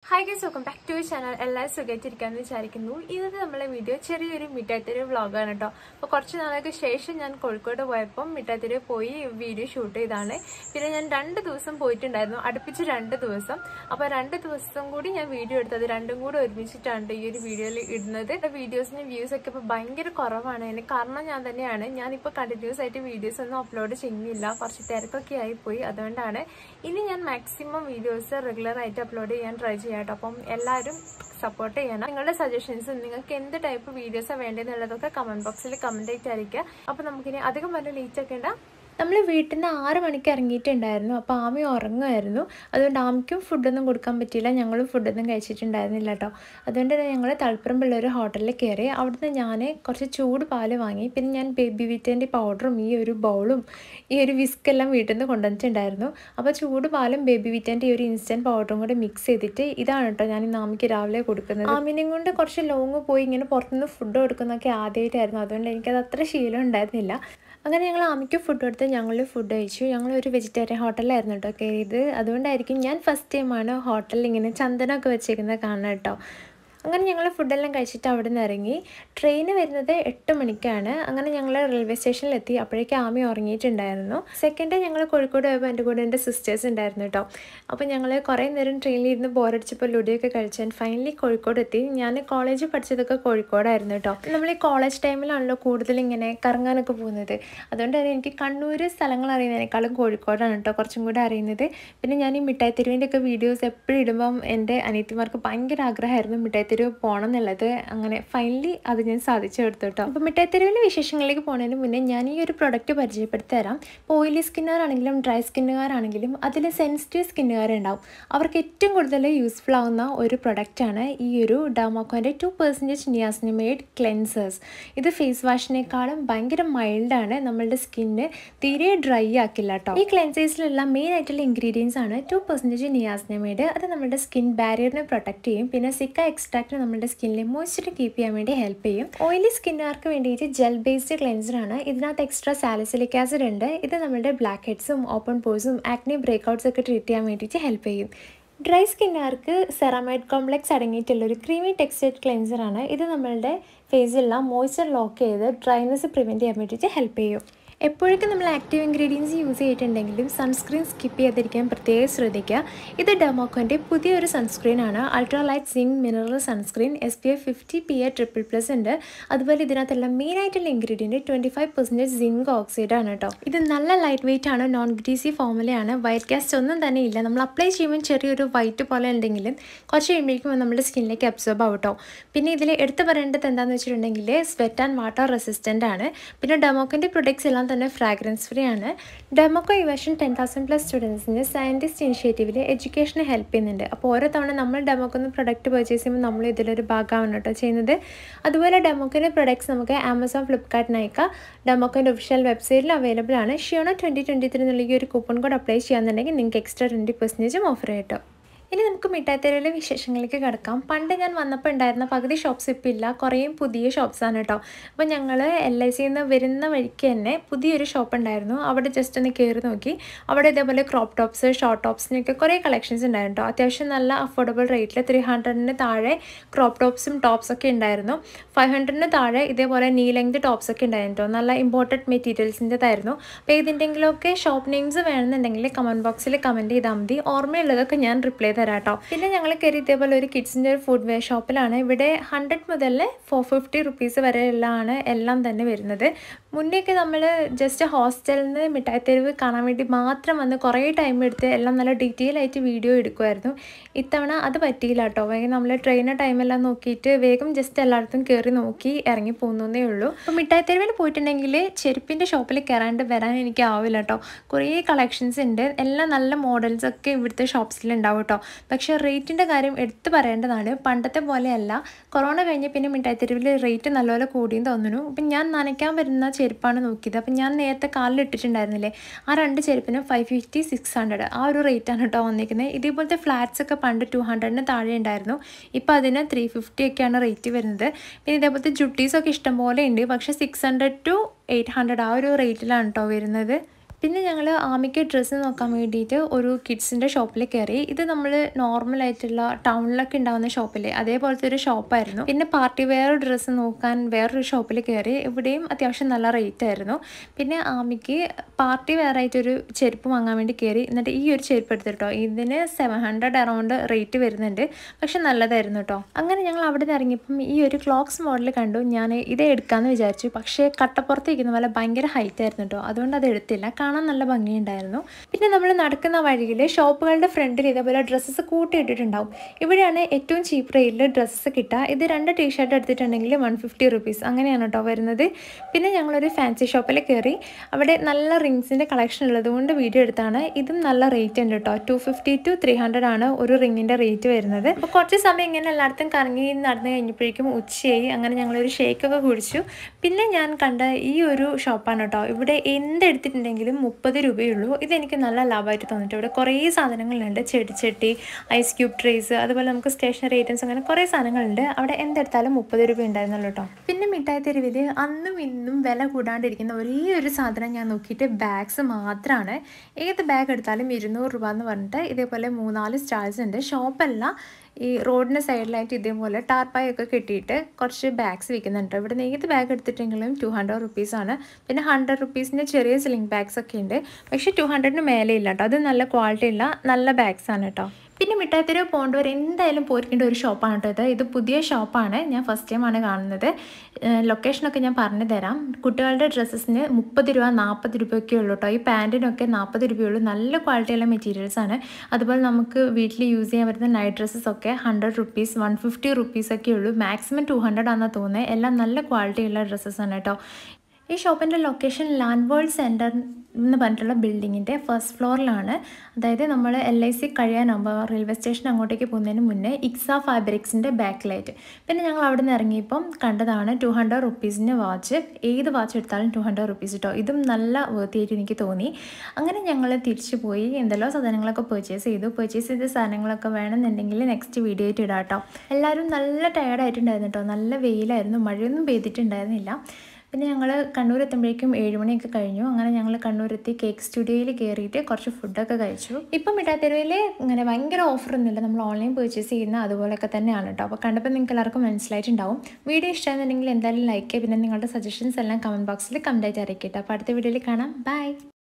hi guys welcome back to channel എല്ലാവരും സുഖമായിട്ടിരിക്കാന്ന് വിചാരിക്കുന്നു ഇന്നത്തെ നമ്മളെ വീഡിയോ ചെറിയൊരു മിഠായിത്തെരുവ് വ്ളോഗാണ് കേട്ടോ അപ്പോൾ കുറച്ച് നാൾക്ക് ശേഷം ഞാൻ കോഴിക്കോട് പോയപ്പം മിഠായിത്തെരുവ് പോയി വീഡിയോ ഷൂട്ട് ചെയ്താണ് പിന്നെ ഞാൻ രണ്ട് ദിവസം പോയിട്ടുണ്ടായിരുന്നു അടുപ്പിച്ച് രണ്ട് ദിവസം അപ്പോൾ രണ്ട് ദിവസം കൂടി ഞാൻ വീഡിയോ എടുത്തത് രണ്ടും കൂടി ഒരുമിച്ചിട്ടാണ് ഈ ഒരു വീഡിയോയിൽ ഇടുന്നത് വീഡിയോസിന് വ്യൂസ് ഒക്കെ ഇപ്പോൾ ഭയങ്കര കുറവാണ് അതിന് കാരണം ഞാൻ തന്നെയാണ് ഞാനിപ്പോൾ കണ്ടിന്യൂസ് ആയിട്ട് വീഡിയോസ് ഒന്നും അപ്ലോഡ് ചെയ്യുന്നില്ല കുറച്ച് തിരക്കൊക്കെ ആയിപ്പോയി അതുകൊണ്ടാണ് ഇനി ഞാൻ മാക്സിമം വീഡിയോസ് റെഗുലർ ആയിട്ട് അപ്ലോഡ് ചെയ്യാൻ ട്രൈ ചെയ്യാം കേട്ടോ അപ്പം എല്ലാവരും സപ്പോർട്ട് ചെയ്യണം നിങ്ങളുടെ സജഷൻസ് നിങ്ങൾക്ക് എന്ത് ടൈപ്പ് വീഡിയോസാണ് വേണ്ടതെന്നുള്ളതൊക്കെ കമന്റ് ബോക്സിൽ കമന്റ് ആയിട്ട് അറിയിക്കുക അപ്പം നമുക്കിനി അധികം പറഞ്ഞ ലേറ്റ് ഒക്കെ ഉണ്ടാ നമ്മൾ വീട്ടിൽ നിന്ന് ആറ് മണിക്ക് ഇറങ്ങിയിട്ടുണ്ടായിരുന്നു അപ്പോൾ ആമി ഉറങ്ങുമായിരുന്നു അതുകൊണ്ട് ആമിക്കും ഫുഡൊന്നും കൊടുക്കാൻ പറ്റിയില്ല ഞങ്ങളും ഫുഡൊന്നും കഴിച്ചിട്ടുണ്ടായിരുന്നില്ല കേട്ടോ അതുകൊണ്ട് തന്നെ ഞങ്ങൾ തളിപ്പറമ്പുള്ള ഒരു ഹോട്ടലിൽ കയറി അവിടുന്ന് ഞാൻ കുറച്ച് ചൂട് പാല് വാങ്ങി പിന്നെ ഞാൻ ബേബി വിറ്റേൻ്റെ പൗഡറും ഈ ഒരു ബൗളും ഈ ഒരു വിസ്കെല്ലാം വീട്ടിൽ നിന്ന് കൊണ്ടുവന്നിട്ടുണ്ടായിരുന്നു അപ്പോൾ ചൂട് പാലും ബേബി വിറ്റേൻ്റെ ഈ ഒരു ഇൻസ്റ്റൻറ്റ് പൗഡറും കൂടെ മിക്സ് ചെയ്തിട്ട് ഇതാണ് കേട്ടോ ഞാൻ ഇന്ന് ആമിക്ക് രാവിലെ കൊടുക്കുന്നത് ആമിനെയും കൊണ്ട് കുറച്ച് ലോങ് പോയി ഇങ്ങനെ പുറത്തുനിന്ന് ഫുഡ് കൊടുക്കുന്നതൊക്കെ ആദ്യമായിട്ടായിരുന്നു അതുകൊണ്ട് എനിക്കത് അത്ര ശീലം ഉണ്ടായിരുന്നില്ല അങ്ങനെ ഞങ്ങൾ ആമിക്ക് ഫുഡ് കൊടുത്ത് ഞങ്ങൾ ഫുഡ് കഴിച്ചു ഞങ്ങൾ ഒരു വെജിറ്റേറിയൻ ഹോട്ടലിലായിരുന്നു കേട്ടോ കയറിയത് അതുകൊണ്ടായിരിക്കും ഞാൻ ഫസ്റ്റ് ടൈമാണ് ഹോട്ടലിൽ ഇങ്ങനെ ചന്ദനമൊക്കെ വെച്ചേക്കുന്നത് കാണുന്നത് കേട്ടോ അങ്ങനെ ഞങ്ങൾ ഫുഡെല്ലാം കഴിച്ചിട്ട് അവിടെ നിന്ന് ഇറങ്ങി ട്രെയിൻ വരുന്നത് എട്ട് മണിക്കാണ് അങ്ങനെ ഞങ്ങൾ റെയിൽവേ സ്റ്റേഷനിലെത്തി അപ്പോഴേക്കും ആമി ഉറങ്ങിയിട്ടുണ്ടായിരുന്നു സെക്കൻഡ് ഞങ്ങൾ കോഴിക്കോട് പോയപ്പോൾ എൻ്റെ കൂടെ എൻ്റെ സിസ്റ്റേഴ്സ് ഉണ്ടായിരുന്നു കേട്ടോ അപ്പോൾ ഞങ്ങൾ കുറേ നേരം ട്രെയിനിലിരുന്ന് ബോറടിച്ചപ്പോൾ ലുഡിയൊക്കെ കഴിച്ചാൽ ഫൈനലി കോഴിക്കോട് എത്തി ഞാൻ കോളേജിൽ പഠിച്ചതൊക്കെ കോഴിക്കോടായിരുന്നു കേട്ടോ നമ്മൾ ഈ കോളേജ് ടൈമിലാണല്ലോ കൂടുതൽ ഇങ്ങനെ കറങ്ങാനൊക്കെ പോകുന്നത് അതുകൊണ്ട് തന്നെ എനിക്ക് കണ്ണൂർ സ്ഥലങ്ങൾ അറിയുന്നതിനേക്കാളും കോഴിക്കോടാണ് കേട്ടോ കുറച്ചും കൂടെ അറിയുന്നത് പിന്നെ ഞാൻ ഈ മിഠായി തെരുവിൻ്റെ ഒക്കെ വീഡിയോസ് എപ്പോഴും ഇടുമ്പം എൻ്റെ അനിയത്തിമാർക്ക് ഭയങ്കര ആഗ്രഹമായിരുന്നു മിഠായി തെരുവ് പോകണം എന്നുള്ളത് അങ്ങനെ ഫൈനലി അത് ഞാൻ സാധിച്ചു എടുത്തു കേട്ടോ അപ്പോൾ മിഠായി തെരുവിൻ്റെ വിശേഷങ്ങളിലേക്ക് പോകുന്നതിന് മുന്നേ ഞാൻ ഈ ഒരു പ്രൊഡക്റ്റ് പരിചയപ്പെടുത്തി തരാം ഇപ്പോൾ ഓയിലി സ്കിന്നുകാരാണെങ്കിലും ഡ്രൈ സ്കിന്നുകാരാണെങ്കിലും അതിൽ സെൻസിറ്റീവ് സ്കിന്നുകാരുണ്ടാവും അവർക്ക് ഏറ്റവും കൂടുതൽ യൂസ്ഫുൾ ആവുന്ന ഒരു പ്രൊഡക്റ്റാണ് ഈ ഒരു ഡാമോക്കോൻ്റെ ടു പെർസെൻറ്റേജ് നിയാസിനിമേഡ് ക്ലെൻസേഴ്സ് ഇത് ഫേസ് വാഷിനേക്കാളും ഭയങ്കര മൈൽഡാണ് നമ്മളുടെ സ്കിന്ന് തീരെ ഡ്രൈ ആക്കില്ല കേട്ടോ ഈ ക്ലെൻസേഴ്സിലുള്ള മെയിൻ ആയിട്ടുള്ള ഇൻഗ്രീഡിയൻസ് ആണ് ടു പെർസെൻറ്റേജ് നിയാസിനിമേഡ് അത് നമ്മുടെ സ്കിൻ ബാരിയറിനെ പ്രൊട്ടക്ട് ചെയ്യും പിന്നെ സിക്ക എക്സ്ട്രാക്ട് നമ്മുടെ സ്കിന്നിലെ മോയ്സ്ചർ കീപ്പ് ചെയ്യാൻ വേണ്ടി ഹെൽപ്പ് ചെയ്യും ഓയിലി സ്കിന്നുകാർക്ക് വേണ്ടിയിട്ട് ജെൽ ബേസ്ഡ് ക്ലെൻസർ ആണ് ഇതിനകത്ത് എക്സ്ട്രാ സാലിസിലിക് ആസിഡ് ഉണ്ട് ഇത് നമ്മുടെ ബ്ലാക്ക് ഹെഡ്സും ഓപ്പൺ പോഴ്സും ആക്നെ ബ്രേക്ക്ഔട്ട്സ് ഒക്കെ ട്രീറ്റ് ചെയ്യാൻ വേണ്ടിയിട്ട് ഹെൽപ്പ് ചെയ്യും ഡ്രൈ സ്കിന്നുകാർക്ക് സെറാമൈഡ് കോംപ്ലക്സ് അടങ്ങിയിട്ടുള്ള ഒരു ക്രീമി ടെക്സ്റ്റൈഡ് ക്ലെൻസർ ആണ് ഇത് നമ്മളുടെ ഫേസിലുള്ള മോയ്സ്ചർ ലോക്ക് ചെയ്ത് ഡ്രൈനെസ് പ്രിവെൻറ്റ് ചെയ്യാൻ വേണ്ടിയിട്ട് ഹെൽപ്പ് ചെയ്യും എപ്പോഴൊക്കെ നമ്മൾ ആക്റ്റീവ് ഇൻഗ്രീഡിയൻസ് യൂസ് ചെയ്തിട്ടുണ്ടെങ്കിലും സൺസ്ക്രീൻ സ്കിപ്പ് ചെയ്യാതിരിക്കാൻ പ്രത്യേകം ശ്രദ്ധിക്കുക ഇത് ഡെമോക്കോൻ്റെ പുതിയൊരു സൺസ്ക്രീൻ ആണ് ultra light zinc mineral sunscreen S P F fifty P A triple plus ഉണ്ട് അതുപോലെ ഇതിനകത്തുള്ള മെയിൻ ആയിട്ടുള്ള ingredient twenty five percentage zinc oxide ആണ് കേട്ടോ ഇത് നല്ല ലൈറ്റ് വെയിറ്റ് ആണ് നോൺ ഗ്രീസി ഫോമുലയാണ് വൈറ്റ് കാസ്റ്റ് ഒന്നും തന്നെ ഇല്ല നമ്മൾ അപ്ലൈ ചെയ്യുമ്പോൾ ചെറിയൊരു വൈറ്റ് പോലെ ഉണ്ടെങ്കിലും കുറച്ച് കഴിയുമ്പോഴേക്കും നമ്മുടെ സ്കിന്നിലേക്ക് അബ്സോർബ് ആവും കേട്ടോ പിന്നെ ഇതിൽ എടുത്തു പറയേണ്ടത് എന്താണെന്ന് വെച്ചിട്ടുണ്ടെങ്കിൽ സ്വെറ്റ് ആൻഡ് വാട്ടർ റെസിസ്റ്റൻ്റ് ആണ് പിന്നെ ഡെമോക്കിൻ്റെ പ്രൊഡക്ട്സ് എല്ലാം തന്നെ ഫ്രാഗ്രൻസ് ഫ്രീ ആണ് ഡെമോക്കോ ഈ വർഷം ടെൻ തൗസൻഡ് പ്ലസ് സ്റ്റുഡൻസിൻ്റെ സയൻറ്റിസ്റ്റ് ഇനിഷ്യേറ്റീവിൽ എഡ്യൂക്കേഷന് ഹെൽപ്പ് ചെയ്യുന്നുണ്ട് അപ്പോൾ ഓരോ തവണ നമ്മൾ ഡെമോക്കൊന്ന് പ്രൊഡക്റ്റ് പർച്ചേസ് ചെയ്യുമ്പോൾ നമ്മൾ ഇതിലൊരു ഭാഗമാണ് കേട്ടോ ചെയ്യുന്നത് അതുപോലെ ഡെമോക്കിൻ്റെ പ്രൊഡക്ട്സ് നമുക്ക് ആമസോൺ ഫ്ലിപ്കാർട്ട് നയിക്ക ഡെമോക്കിൻ്റെ ഒഫീഷ്യൽ വെബ്സൈറ്റിൽ അവൈലബിൾ ആണ് ഷിയോണോ ട്വൻറ്റി ട്വൻറ്റി ത്രീ എന്നുള്ള ഈ ഒരു കൂപ്പൺ കോഡ് അപ്ലൈ ചെയ്യാന്നുണ്ടെങ്കിൽ നിങ്ങൾക്ക് എക്സ്ട്രാ ട്വൻറ്റി പെർസെൻറ്റേജും ഓഫർ കിട്ടും ഇനി നമുക്ക് മിഠായിത്തെരുവിലെ വിശേഷങ്ങളിലേക്ക് കിടക്കാം പണ്ട് ഞാൻ വന്നപ്പോൾ ഉണ്ടായിരുന്ന പകുതി ഷോപ്സ് ഇപ്പോൾ ഇല്ല കുറേ പുതിയ ഷോപ്സാണ് കേട്ടോ അപ്പോൾ ഞങ്ങൾ എൽ ഐ സിയിൽ നിന്ന് വരുന്ന വഴിക്ക് തന്നെ പുതിയൊരു ഷോപ്പ് ഉണ്ടായിരുന്നു അവിടെ ജസ്റ്റ് ഒന്ന് കയറി നോക്കി അവിടെ ഇതേപോലെ ക്രോപ്പ് ടോപ്സ് ഷോർട്ട് ടോപ്സിനൊക്കെ കുറേ കളക്ഷൻസ് ഉണ്ടായിരുന്നു കേട്ടോ അത്യാവശ്യം നല്ല അഫോർഡബിൾ റേറ്റിൽ ത്രീ ഹൺഡ്രഡിന് താഴെ ക്രോപ്പ് ടോപ്സും ടോപ്സൊക്കെ ഉണ്ടായിരുന്നു ഫൈവ് ഹൺഡ്രഡിന് താഴെ ഇതേപോലെ നീ ലെങ്ത് ടോപ്സ് ഒക്കെ ഉണ്ടായിരുന്നു കേട്ടോ നല്ല ഇമ്പോർട്ടൻറ്റ് മെറ്റീരിയൽസിൻ്റെതായിരുന്നു അപ്പോൾ ഏതിൻ്റെങ്കിലുമൊക്കെ ഷോപ്പ് നെയിംസ് വേണമെന്നുണ്ടെങ്കിൽ കമൻറ്റ് ബോക്സിൽ കമൻറ്റ് ചെയ്താൽ മതി ഓർമ്മയുള്ളതൊക്കെ ഞാൻ റിപ്ലൈ തരാം കേട്ടോ പിന്നെ ഞങ്ങൾ കയറി ഇതേപോലെ ഒരു കിഡ്സിൻ്റെ ഒരു ഫുഡ് വെയർ ഷോപ്പിലാണ് ഇവിടെ ഹൺഡ്രഡ് മുതൽ ഫോർ ഫിഫ്റ്റി റുപ്പീസ് വരെയുള്ളതാണ് എല്ലാം തന്നെ വരുന്നത് മുന്നേയൊക്കെ നമ്മൾ ജസ്റ്റ് ഹോസ്റ്റലിൽ നിന്ന് മിഠായിത്തെരുവ് കാണാൻ വേണ്ടി മാത്രം വന്ന് കുറേ ടൈം എടുത്ത് എല്ലാം നല്ല ഡീറ്റെയിൽ ആയിട്ട് വീഡിയോ എടുക്കുമായിരുന്നു ഇത്തവണ അത് പറ്റിയില്ല കേട്ടോ വേഗം നമ്മൾ ട്രെയിനിൻ്റെ ടൈമെല്ലാം നോക്കിയിട്ട് വേഗം ജസ്റ്റ് എല്ലായിടത്തും കയറി നോക്കി ഇറങ്ങി പോകുന്നതേ ഉള്ളൂ അപ്പോൾ മിഠായിത്തെരുവിൽ പോയിട്ടുണ്ടെങ്കിൽ ചെരുപ്പിൻ്റെ ഷോപ്പിൽ കയറാണ്ട് വരാൻ എനിക്ക് ആവില്ല കേട്ടോ കുറേ കളക്ഷൻസ് ഉണ്ട് എല്ലാം നല്ല മോഡൽസ് ഒക്കെ ഇവിടുത്തെ ഷോപ്സിൽ ഉണ്ടാവും കേട്ടോ പക്ഷേ റേറ്റിൻ്റെ കാര്യം എടുത്തു പറയേണ്ടതാണ് പണ്ടത്തെ പോലെയല്ല കൊറോണ കഴിഞ്ഞ് പിന്നെ മിഠായിത്തെരുവിൽ റേറ്റ് നല്ലപോലെ കൂടിയും തോന്നുന്നു അപ്പം ഞാൻ നനയ്ക്കാൻ വരുന്ന ചെരുപ്പാണ് നോക്കിയത് അപ്പം ഞാൻ നേരത്തെ കാലിൽ ഇട്ടിട്ടുണ്ടായിരുന്നില്ലേ ആ രണ്ട് ചെരുപ്പിന് ഫൈവ് ഫിഫ്റ്റി സിക്സ് ഹൺഡ്രഡ് ആ ഒരു റേറ്റാണ് കേട്ടോ വന്നിരിക്കുന്നത് ഇതേപോലത്തെ ഫ്ലാറ്റ്സ് ഒക്കെ പണ്ട് ടു ഹൺഡ്രഡിന് താഴെ ഉണ്ടായിരുന്നു ഇപ്പോൾ അതിന് ത്രീ ഫിഫ്റ്റി ഒക്കെയാണ് റേറ്റ് വരുന്നത് പിന്നെ ഇതേപോലത്തെ ജുട്ടീസൊക്കെ ഇഷ്ടംപോലെ ഉണ്ട് പക്ഷേ six hundred to eight hundred ആ ഒരു റേറ്റിലാണ് കേട്ടോ വരുന്നത് പിന്നെ ഞങ്ങൾ ആമിക്ക് ഡ്രസ്സ് നോക്കാൻ വേണ്ടിയിട്ട് ഒരു കിഡ്സിൻ്റെ ഷോപ്പിൽ കയറി ഇത് നമ്മൾ നോർമലായിട്ടുള്ള ടൗണിലൊക്കെ ഉണ്ടാകുന്ന ഷോപ്പില്ലേ അതേപോലത്തെ ഒരു ഷോപ്പായിരുന്നു പിന്നെ പാർട്ടി വെയർ ഡ്രസ്സ് നോക്കാൻ വേറൊരു ഷോപ്പിൽ കയറി ഇവിടെയും അത്യാവശ്യം നല്ല റേറ്റ് ആയിരുന്നു പിന്നെ ആമിക്ക് പാർട്ടി വെയർ ആയിട്ടൊരു ചെരുപ്പ് വാങ്ങാൻ വേണ്ടി കയറി എന്നിട്ട് ഈ ഒരു ചെരുപ്പ് എടുത്തിട്ടോ ഇതിന് സെവൻ ഹൺഡ്രഡ് അറൗണ്ട് റേറ്റ് വരുന്നുണ്ട് പക്ഷെ നല്ലതായിരുന്നു കേട്ടോ അങ്ങനെ ഞങ്ങൾ അവിടെ നിന്ന് ഇറങ്ങിയപ്പം ഈ ഒരു ക്ലോക്സ് മോഡൽ കണ്ടു ഞാൻ ഇത് എടുക്കാമെന്ന് വിചാരിച്ചു പക്ഷേ കട്ടപ്പുറത്ത് ഇരിക്കുന്ന പോലെ ഭയങ്കര ഹൈറ്റ് ആയിരുന്നു കേട്ടോ അതുകൊണ്ട് അത് എടുത്തില്ല കാണാൻ നല്ല ഭംഗിയുണ്ടായിരുന്നു പിന്നെ നമ്മൾ നടക്കുന്ന വഴിയിൽ ഷോപ്പുകളുടെ ഫ്രണ്ടിൽ ഇതേപോലെ ഡ്രസ്സസ് കൂട്ടിയിട്ടിട്ടുണ്ടാവും ഇവിടെയാണ് ഏറ്റവും ചീപ്പ് റേറ്റിൽ ഡ്രസ്സസ് കിട്ടുക ഇത് രണ്ട് ടീഷർട്ട് എടുത്തിട്ടുണ്ടെങ്കിൽ വൺ ഫിഫ്റ്റി റുപ്പീസ് അങ്ങനെയാണ് കേട്ടോ വരുന്നത് പിന്നെ ഞങ്ങളൊരു ഫാൻസി ഷോപ്പിൽ കയറി അവിടെ നല്ല റിങ്സിൻ്റെ കളക്ഷൻ ഉള്ളത് കൊണ്ട് വീഡിയോ എടുത്താണ് ഇതും നല്ല റേറ്റ് ഉണ്ട് കേട്ടോ two fifty to three hundred ആണ് ഒരു റിങ്ങിൻ്റെ റേറ്റ് വരുന്നത് അപ്പോൾ കുറച്ച് സമയം ഇങ്ങനെ എല്ലായിടത്തും കറങ്ങി നടന്നു കഴിഞ്ഞപ്പോഴേക്കും ഉച്ചയായി അങ്ങനെ ഞങ്ങളൊരു ഷേക്കൊക്കെ കുടിച്ചു പിന്നെ ഞാൻ കണ്ട ഈ ഒരു ഷോപ്പാണ് കേട്ടോ ഇവിടെ എന്തെടുത്തിട്ടുണ്ടെങ്കിലും മുപ്പത് രൂപയുള്ളൂ ഇതെനിക്ക് നല്ല ലാഭമായിട്ട് തോന്നിയിട്ട് ഇവിടെ കുറേ സാധനങ്ങളുണ്ട് ചെടിച്ചട്ടി ഐസ് ക്യൂബ് ട്രേസ് അതുപോലെ നമുക്ക് സ്റ്റേഷനറി ഐറ്റംസ് അങ്ങനെ കുറേ സാധനങ്ങളുണ്ട് അവിടെ എന്തെടുത്താലും മുപ്പത് രൂപ ഉണ്ടായിരുന്നുള്ളൂ കേട്ടോ പിന്നെ മിഠായി തെരുവിൽ അന്നും ഇന്നും വില കൂടാണ്ടിരിക്കുന്ന ഒരേ ഒരു സാധനം ഞാൻ നോക്കിയിട്ട് ബാഗ്സ് മാത്രമാണ് ഏത് ബാഗ് എടുത്താലും ഇരുന്നൂറ് രൂപ എന്ന് പറഞ്ഞിട്ട് ഇതേപോലെ മൂന്നാല് സ്റ്റാൾസ് ഉണ്ട് ഷോപ്പല്ല ഈ റോഡിൻ്റെ സൈഡിലായിട്ട് ഇതേപോലെ ടാർപ്പായൊക്കെ കെട്ടിയിട്ട് കുറച്ച് ബാഗ്സ് വിൽക്കുന്നുണ്ട് ഇവിടെ നിന്ന് ഏത് ബാഗ് എടുത്തിട്ടെങ്കിലും ടു ഹൺഡ്രഡ് റുപ്പീസാണ് പിന്നെ ഹൺഡ്രഡ് റുപ്പീസിൻ്റെ ചെറിയ സ്ലിംഗ് ബാഗ്സ് ഒക്കെ ഉണ്ട് പക്ഷേ ടു ഹൺഡ്രഡിന് മേലെ ഇല്ല കേട്ടോ അത് നല്ല ക്വാളിറ്റി ഉള്ള നല്ല ബാഗ്സ് ആണ് കേട്ടോ പിന്നെ മിഠായിത്തെരുവ് പോകേണ്ടവർ എന്തായാലും പോയിരിക്കേണ്ട ഒരു ഷോപ്പാണ് കേട്ടോ ഇത് ഇത് പുതിയ ഷോപ്പാണ് ഞാൻ ഫസ്റ്റ് ടൈമാണ് കാണുന്നത് ലൊക്കേഷനൊക്കെ ഞാൻ പറഞ്ഞു തരാം കുട്ടികളുടെ ഡ്രസ്സസിന് മുപ്പത് രൂപ നാൽപ്പത് രൂപയൊക്കെ ഉള്ളൂ കേട്ടോ ഈ പാൻറ്റിനൊക്കെ നാൽപ്പത് രൂപയുള്ളൂ നല്ല ക്വാളിറ്റിയുള്ള മെറ്റീരിയൽസ് ആണ് അതുപോലെ നമുക്ക് വീട്ടിൽ യൂസ് ചെയ്യാൻ പറ്റുന്ന നൈറ്റ് ഡ്രസ്സസ് ഒക്കെ hundred rupees one fifty rupees ഒക്കെ ഉള്ളൂ മാക്സിമം ടു ഹൺഡ്രഡ് ആണെന്ന് തോന്നുന്നത് എല്ലാം നല്ല ക്വാളിറ്റിയുള്ള ഡ്രസ്സസ് ആണ് കേട്ടോ ഈ ഷോപ്പിൻ്റെ ലൊക്കേഷൻ ലാൻഡ് വേൾഡ് സെൻറ്റർ എന്ന് പറഞ്ഞിട്ടുള്ള ബിൽഡിങ്ങിൻ്റെ ഫസ്റ്റ് ഫ്ലോറിലാണ് അതായത് നമ്മൾ എൽ ഐ സി കഴിയാനാകുമ്പോൾ റെയിൽവേ സ്റ്റേഷൻ അങ്ങോട്ടേക്ക് പോകുന്നതിന് മുന്നേ ഇക്സ ഫാബ്രിക്സിൻ്റെ ബാക്കിലായിട്ട് പിന്നെ ഞങ്ങൾ അവിടെ നിന്ന് ഇറങ്ങിയപ്പം കണ്ടതാണ് ടു ഹൺഡ്രഡ് റുപ്പീസിൻ്റെ വാച്ച് ഏത് വാച്ച് എടുത്താലും ടു ഹൺഡ്രഡ് റുപ്പീസ് കേട്ടോ ഇതും നല്ല വേർത്തിയായിട്ട് എനിക്ക് തോന്നി അങ്ങനെ ഞങ്ങൾ തിരിച്ചു പോയി എന്തെല്ലോ സാധനങ്ങളൊക്കെ പർച്ചേസ് ചെയ്തു പർച്ചേസ് ചെയ്ത സാധനങ്ങളൊക്കെ വേണമെന്നുണ്ടെങ്കിൽ നെക്സ്റ്റ് വീഡിയോ ആയിട്ട് ഇടാം കേട്ടോ എല്ലാവരും നല്ല ടയർഡായിട്ടുണ്ടായിരുന്നു കേട്ടോ നല്ല വെയിലായിരുന്നു മഴയൊന്നും പെയ്തിട്ടുണ്ടായിരുന്നില്ല പിന്നെ ഞങ്ങൾ കണ്ണൂർ എത്തുമ്പോഴേക്കും ഏഴുമണിയൊക്കെ കഴിഞ്ഞു അങ്ങനെ ഞങ്ങൾ കണ്ണൂരെത്തി കേക്ക് സ്റ്റുഡിയോയിൽ കയറിയിട്ട് കുറച്ച് ഫുഡൊക്കെ കഴിച്ചു ഇപ്പം മിഠാത്തെരുവിൽ ഇങ്ങനെ ഭയങ്കര ഓഫർ ഒന്നുമില്ല നമ്മൾ ഓൺലൈൻ പർച്ചേസ് ചെയ്യുന്ന അതുപോലെയൊക്കെ തന്നെയാണ് കേട്ടോ അപ്പോൾ കണ്ടപ്പോൾ നിങ്ങൾക്ക് എല്ലാവർക്കും മനസ്സിലായിട്ടുണ്ടാവും വീഡിയോ ഇഷ്ടമാണെന്നുണ്ടെങ്കിൽ എന്തായാലും ലൈക്ക് ചെയ്യുക പിന്നെ നിങ്ങളുടെ സജഷൻസ് എല്ലാം കമൻറ്റ് ബോക്സിൽ കമൻറ്റായിട്ട് അറിയിക്കട്ടെ അപ്പോൾ അടുത്ത വീഡിയോയിൽ കാണാം ബൈ